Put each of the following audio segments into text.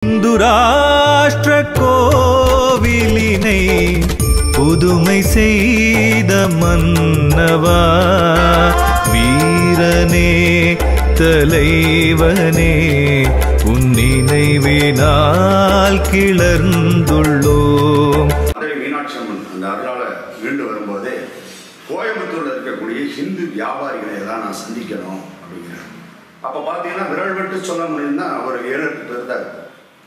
இந்து ராஷ்டிர கோவிலினை புதுமை செய்த மன்னவா வீரனே தலைவனே உன் நினைவினால் கிளர்ந்துள்ளோம் மதுரை மீனாட்சி அம்மன் அந்த அருளால மீண்டு வரும்போதே கோயம்புத்தூர்ல இருக்கக்கூடிய ஹிந்து வியாபாரிகளை எல்லாம் நான் சந்திக்கணும் அப்படிங்கிறேன் அப்ப பாத்தீங்கன்னா விரல் விட்டு சொல்ல முடியும்னா ஒரு ஏழு எட்டு பேர் தான் இருக்கும்.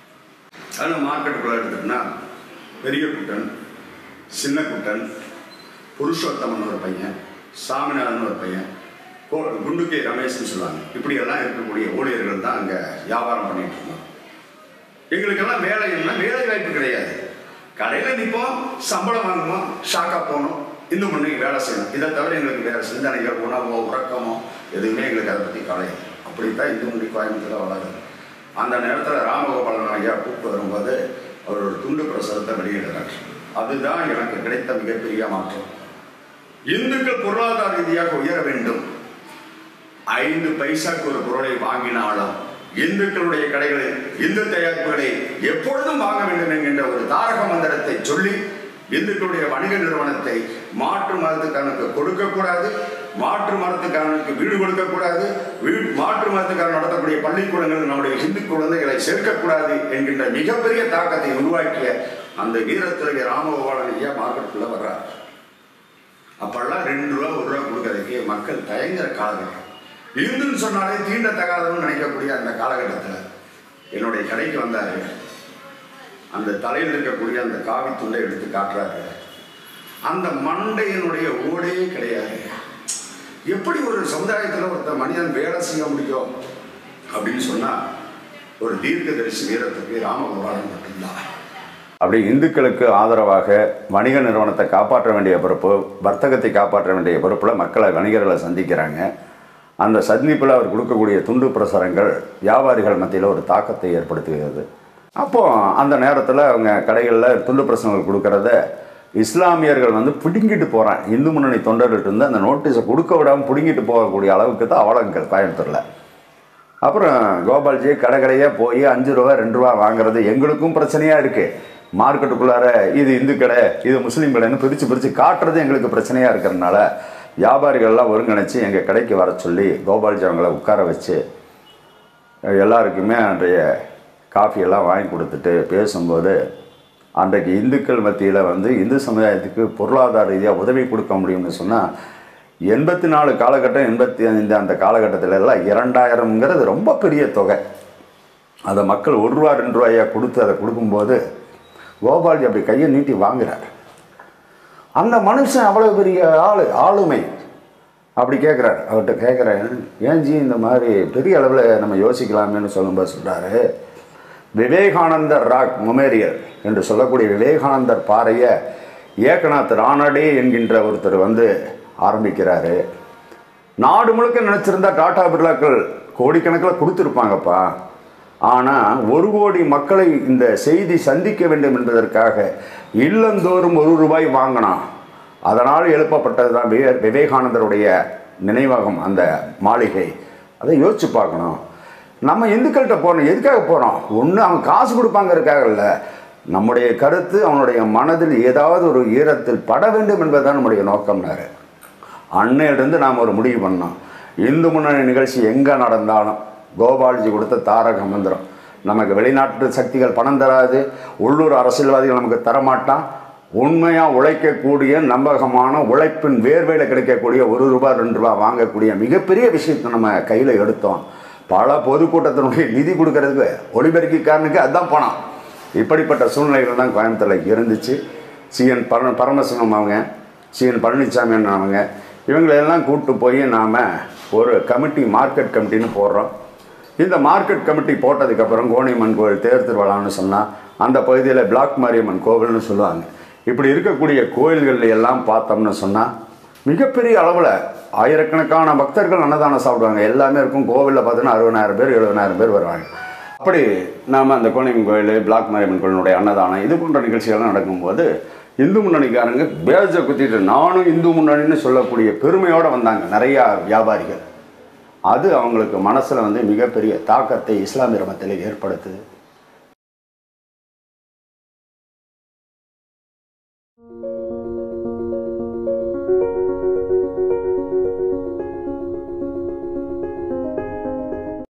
அதில் மார்க்கெட்டுக்குள்ள எடுத்துட்டோம்னா பெரிய குட்டன் சின்ன குட்டன் புருஷோத்தமன் ஒரு பையன் சாமிநாதன் ஒரு பையன் கோ- குண்டுகே ரமேஷ்னு சொல்லுவாங்க இப்படி எல்லாம் இருக்கக்கூடிய ஊழியர்கள் தான் அங்க வியாபாரம் பண்ணிட்டு இருந்தோம் எங்களுக்கெல்லாம் வேலை என்ன வேலை வாய்ப்பு கிடையாது கடையில் நிற்போம் சம்பளம் வாங்குவோம் ஷாக்கா போகணும் இன்னும் பண்ணி வேலை செய்யணும் இதை தவிர எங்களுக்கு வேற சிந்தனைகள் உணவோ உறக்கமோ எதுவுமே எங்களுக்கு அதை பற்றி கவலை இல்லை. அப்படித்தான் இந்து மொழி கோயம்புத்தூர் வளருது அந்த நேரத்தில் ராமகோபாலன் ஐயா கூப்பிட்டு வரும்போது அவர் ஒரு துண்டு பிரசுரத்தை வெளியிடுறார் அதுதான் எனக்கு கிடைத்த மிகப்பெரிய மாற்றம் இந்துக்கள் பொருளாதார ரீதியாக உயர வேண்டும் ஐந்து பைசாக்கு ஒரு பொருளை வாங்கினாலும் இந்துக்களுடைய கடைகளில் இந்து தயாரிப்புகளை எப்பொழுதும் வாங்க வேண்டும் என்கின்ற ஒரு தாரக மந்திரத்தை சொல்லி இந்துக்களுடைய வணிக நிறுவனத்தை மாற்று மதத்துக்காரனுக்கு கொடுக்கக்கூடாது மாற்று மதத்துக்காரனுக்கு வீடு கொடுக்கக்கூடாது வீடு மாற்று மதத்துக்காரன் நடத்தக்கூடிய பள்ளிக்கூடங்களில் நம்முடைய இந்து குழந்தைகளை சேர்க்கக்கூடாது என்கின்ற மிகப்பெரிய தாக்கத்தை உருவாக்கிய அந்த வீரத்திலகை ராமகோபாலன் ஐயா மார்க்கெட்டுக்குள்ள வர்றார் அப்பெல்லாம் ரெண்டு ரூபா ஒரு ரூபா கொடுக்கறதுக்கு மக்கள் தயங்குற காலகட்டம் இந்துன்னு சொன்னாலே தீண்டத்தகாதவன்னு நினைக்கக்கூடிய அந்த காலகட்டத்தில் என்னுடைய கடைக்கு வந்தாரு அந்த தலையில் இருக்கக்கூடிய அந்த காவி துண்டை எடுத்து காட்டுறாரு அந்த மண்டையினுடைய ஓடே கிடையாது எப்படி ஒரு சமுதாயத்தில் ஒருத்த மனிதன் வேலை செய்ய முடியும் அப்படின்னு சொன்னா ஒரு தீர்க்கதரிசி வீரத்துக்கு ராமகோபாலன் மட்டும்தான் அப்படி இந்துக்களுக்கு ஆதரவாக வணிக நிறுவனத்தை காப்பாற்ற வேண்டிய பொறுப்பு வர்த்தகத்தை காப்பாற்ற வேண்டிய பொறுப்பில் மக்களை வணிகர்களை சந்திக்கிறாங்க அந்த சந்திப்பில் அவர் கொடுக்கக்கூடிய துண்டு பிரசுரங்கள் வியாபாரிகள் மத்தியில் ஒரு தாக்கத்தை ஏற்படுத்துகிறது அப்போ அந்த நேரத்தில் அவங்க கடைகளில் துண்டு பிரசுரங்கள் கொடுக்கறத இஸ்லாமியர்கள் வந்து பிடுங்கிட்டு போகிறான் இந்து முன்னணி தொண்டர்கள்ட்ட இருந்து அந்த நோட்டீஸை கொடுக்க விடாமல் பிடுங்கிட்டு போகக்கூடிய அளவுக்கு தான் அவலங்கள் கோயம்புத்தூரில் அப்புறம் கோபால்ஜி கடை கடையாக போய் அஞ்சு ரூபா ரெண்டு ரூபா வாங்குறது எங்களுக்கும் பிரச்சனையாக இருக்குது மார்க்கெட்டுக்குள்ளார இது இந்து கடை இது முஸ்லீம் கடைன்னு பிரித்து பிரித்து காட்டுறது எங்களுக்கு பிரச்சனையாக இருக்கிறதுனால வியாபாரிகள்லாம் ஒருங்கிணைச்சு எங்கள் கடைக்கு வர சொல்லி கோபால்ஜி அவங்கள உட்கார வச்சு எல்லாருக்குமே அன்றைய காஃபியெல்லாம் வாங்கி கொடுத்துட்டு பேசும்போது அன்றைக்கு இந்துக்கள் மத்தியில் வந்து இந்து சமுதாயத்துக்கு பொருளாதார ரீதியாக உதவி கொடுக்க முடியும்னு சொன்னால் எண்பத்தி நாலு காலகட்டம் எண்பத்தி ஐந்து அந்த காலகட்டத்தில் எல்லாம் இரண்டாயிரம்ங்கிறது ரொம்ப பெரிய தொகை அதை மக்கள் ஒரு ரூபா ரெண்டு ரூபாயா கொடுத்து அதை கொடுக்கும்போது கோபால்ஜி அப்படி கையை நீட்டி வாங்குறார் அந்த மனுஷன் அவ்வளோ பெரிய ஆளு ஆளுமை அப்படி கேட்குறாரு அவர்கிட்ட கேட்குறேன் ஏன் ஜி இந்த மாதிரி பெரிய அளவில் நம்ம யோசிக்கலாமேன்னு சொல்லும்போது சொல்கிறாரு விவேகானந்தர் ராக் மொமேரியல் என்று சொல்லக்கூடிய விவேகானந்தர் பாறையை ஏகநாத் ரானடே என்கின்ற ஒருத்தர் வந்து ஆரம்பிக்கிறாரு நாடு முழுக்க நினச்சிருந்தா டாடா பிர்லாக்கள் கோடிக்கணக்கில் கொடுத்துருப்பாங்கப்பா ஆனால் ஒரு கோடி மக்களை இந்த செய்தி சந்திக்க வேண்டும் என்பதற்காக இல்லந்தோறும் ஒரு ரூபாய் வாங்கினான் அதனால் எழுப்பப்பட்டது தான் விவே விவேகானந்தருடைய நினைவகம் அந்த மாளிகை அதை யோசிச்சு பார்க்கணும் நம்ம இந்துக்கள்கிட்ட போகிறோம் எதுக்காக போகிறோம் ஒன்று அவன் காசு கொடுப்பாங்கிறதுக்காக இல்லை நம்முடைய கருத்து அவனுடைய மனதில் ஏதாவது ஒரு ஈரத்தில் பட வேண்டும் என்பதுதான் நம்முடைய நோக்கம்னாரு அன்னையிலிருந்து நாம் ஒரு முடிவு பண்ணோம் இந்து முன்னணி நிகழ்ச்சி எங்கே நடந்தாலும் கோபால்ஜி கொடுத்த தாரக மந்திரம் நமக்கு வெளிநாட்டு சக்திகள் பணம் தராது உள்ளூர் அரசியல்வாதிகள் நமக்கு தரமாட்டான் உண்மையாக உழைக்கக்கூடிய நம்பகமான உழைப்பின் வேர்வையில் கிடைக்கக்கூடிய ஒரு ரூபாய் ரெண்டு ரூபாய் வாங்கக்கூடிய மிகப்பெரிய விஷயத்தை நம்ம கையில் எடுத்தோம் பல பொதுக்கூட்டத்தினுடைய நிதி கொடுக்கறதுக்கு ஒளிபெருக்கிக்காரனுக்கு அதுதான் பணம் இப்படிப்பட்ட சூழ்நிலைகள் தான் கோயம்புத்தூரில் இருந்துச்சு சிஎன் பர பரமசிவம் அவங்க சிஎன் பழனிசாமி அண்ணன் அவங்க இவங்களெல்லாம் கூப்பிட்டு போய் நாம் ஒரு கமிட்டி மார்க்கெட் கமிட்டின்னு போடுறோம் இந்த மார்க்கெட் கமிட்டி போட்டதுக்கப்புறம் கோணியம்மன் கோவில் தேர் திருவிழான்னு சொன்னால் அந்த பகுதியில் பிளாக் மாரியம்மன் கோவில்னு சொல்லுவாங்க இப்படி இருக்கக்கூடிய கோயில்கள் எல்லாம் பார்த்தோம்னு சொன்னால் மிகப்பெரிய அளவில் ஆயிரக்கணக்கான பக்தர்கள் அன்னதானம் சாப்பிடுவாங்க எல்லாமே இருக்கும் கோவிலில் பார்த்தோன்னா அறுபதாயிரம் பேர் எழுபதாயிரம் பேர் வருவாங்க அப்படி நாம் அந்த கோணியம்மன் கோயில் பிளாக் மாரியம்மன் கோயிலுடைய அன்னதானம் இது போன்ற நிகழ்ச்சிகள்லாம் நடக்கும்போது இந்து முன்னணிக்காரங்க பேஜை குத்திட்டு நானும் இந்து முன்னணின்னு சொல்லக்கூடிய பெருமையோடு வந்தாங்க நிறையா வியாபாரிகள் அது அவங்களுக்கு மனசில் வந்து மிகப்பெரிய தாக்கத்தை இஸ்லாமிய மதத்தில் ஏற்படுத்துது thank you